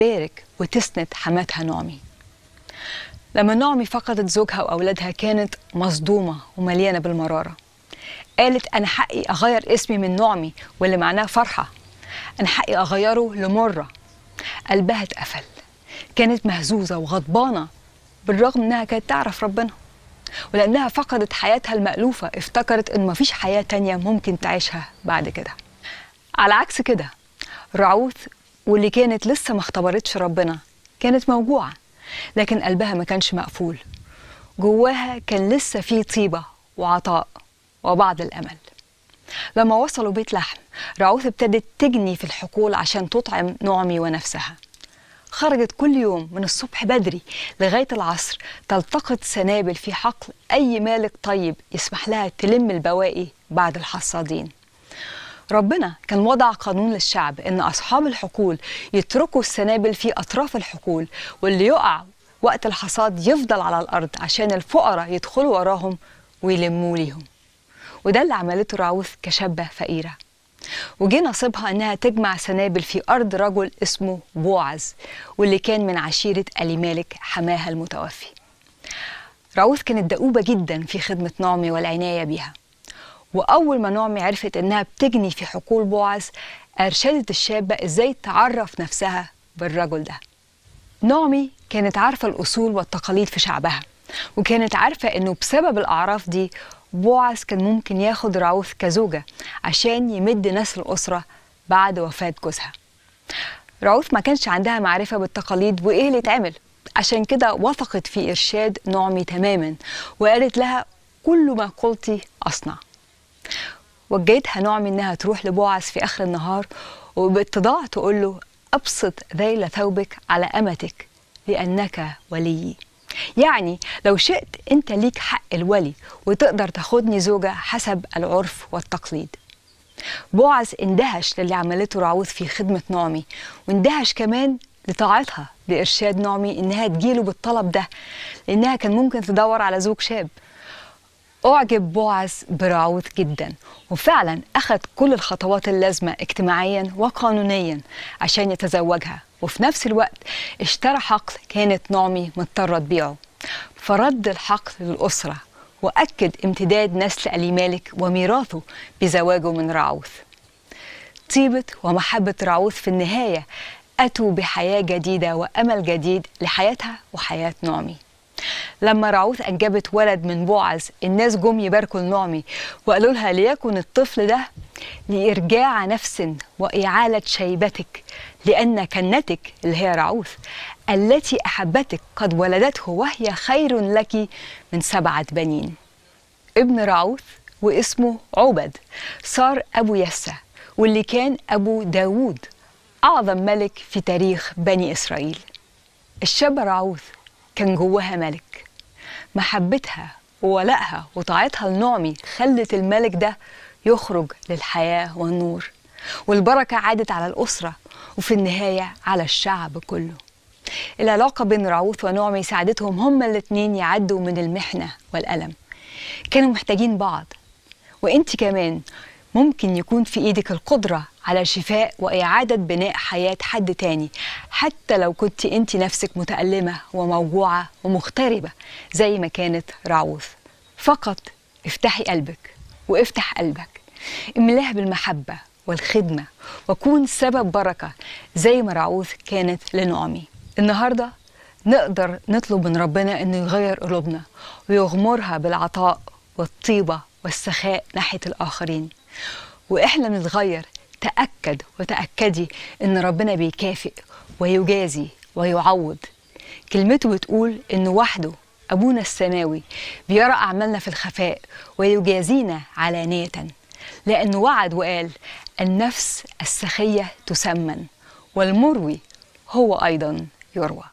تبارك وتسند حماتها نعمي لما نعمي فقدت زوجها وأولادها كانت مصدومة ومليانة بالمرارة قالت أنا حقي أغير اسمي من نعمي واللي معناه فرحة أنا حقي أغيره لمرة قلبها اتقفل كانت مهزوزة وغضبانة بالرغم إنها كانت تعرف ربنا ولأنها فقدت حياتها المألوفة افتكرت إن مفيش حياة تانية ممكن تعيشها بعد كده على عكس كده رعوث واللي كانت لسه ما اختبرتش ربنا كانت موجوعة لكن قلبها ما كانش مقفول جواها كان لسه فيه طيبة وعطاء وبعض الأمل لما وصلوا بيت لحم رعوث ابتدت تجني في الحقول عشان تطعم نعمي ونفسها خرجت كل يوم من الصبح بدري لغاية العصر تلتقط سنابل في حقل أي مالك طيب يسمح لها تلم البواقي بعد الحصادين ربنا كان وضع قانون للشعب ان اصحاب الحقول يتركوا السنابل في اطراف الحقول واللي يقع وقت الحصاد يفضل على الارض عشان الفقراء يدخلوا وراهم ويلموا ليهم وده اللي عملته راوث كشابه فقيره وجه نصيبها انها تجمع سنابل في ارض رجل اسمه بوعز واللي كان من عشيره الي مالك حماها المتوفي راوث كانت دؤوبه جدا في خدمه نعمي والعنايه بيها وأول ما نعمي عرفت إنها بتجني في حقول بوعز أرشدت الشابة إزاي تعرف نفسها بالرجل ده نعمي كانت عارفة الأصول والتقاليد في شعبها وكانت عارفة إنه بسبب الأعراف دي بوعز كان ممكن ياخد راوث كزوجة عشان يمد نسل الأسرة بعد وفاة جوزها راوث ما كانش عندها معرفة بالتقاليد وإيه اللي يتعمل عشان كده وثقت في إرشاد نعمي تماما وقالت لها كل ما قلتي أصنع وجهتها نعمي انها تروح لبوعز في اخر النهار وباتضاع تقول له ابسط ذيل ثوبك على امتك لانك وليي يعني لو شئت انت ليك حق الولي وتقدر تاخدني زوجه حسب العرف والتقليد بوعز اندهش للي عملته راعوث في خدمه نعمي واندهش كمان لطاعتها لارشاد نعمي انها تجيله بالطلب ده لانها كان ممكن تدور على زوج شاب أعجب بوعز براعوث جدا وفعلا أخذ كل الخطوات اللازمة اجتماعيا وقانونيا عشان يتزوجها وفي نفس الوقت اشترى حقل كانت نعمي مضطرة تبيعه فرد الحقل للأسرة وأكد امتداد نسل ألي مالك وميراثه بزواجه من راعوث طيبة ومحبة راعوث في النهاية أتوا بحياة جديدة وأمل جديد لحياتها وحياة نعمي لما راعوث أنجبت ولد من بوعز الناس جم يباركوا لنعمي وقالوا لها ليكن الطفل ده لإرجاع نفس وإعالة شيبتك لأن كنتك اللي هي راعوث التي أحبتك قد ولدته وهي خير لك من سبعة بنين ابن راعوث واسمه عبد صار أبو يسى واللي كان أبو داوود أعظم ملك في تاريخ بني إسرائيل الشاب راعوث كان جواها ملك محبتها وولائها وطاعتها لنعمي خلت الملك ده يخرج للحياة والنور والبركة عادت على الأسرة وفي النهاية على الشعب كله العلاقة بين راعوث ونعمي ساعدتهم هما الاتنين يعدوا من المحنة والألم كانوا محتاجين بعض وانت كمان ممكن يكون في ايدك القدرة على شفاء وإعادة بناء حياة حد تاني حتى لو كنت انت نفسك متألمة وموجوعة ومغتربة زي ما كانت راعوث فقط افتحي قلبك وافتح قلبك املاه بالمحبة والخدمة وكون سبب بركة زي ما راعوث كانت لنعمي النهاردة نقدر نطلب من ربنا انه يغير قلوبنا ويغمرها بالعطاء والطيبة والسخاء ناحية الآخرين وإحنا بنتغير تأكد وتأكدي إن ربنا بيكافئ ويجازي ويعوض كلمته بتقول إنه وحده أبونا السماوي بيرى أعمالنا في الخفاء ويجازينا علانية لأنه وعد وقال النفس السخية تسمن والمروي هو أيضا يروى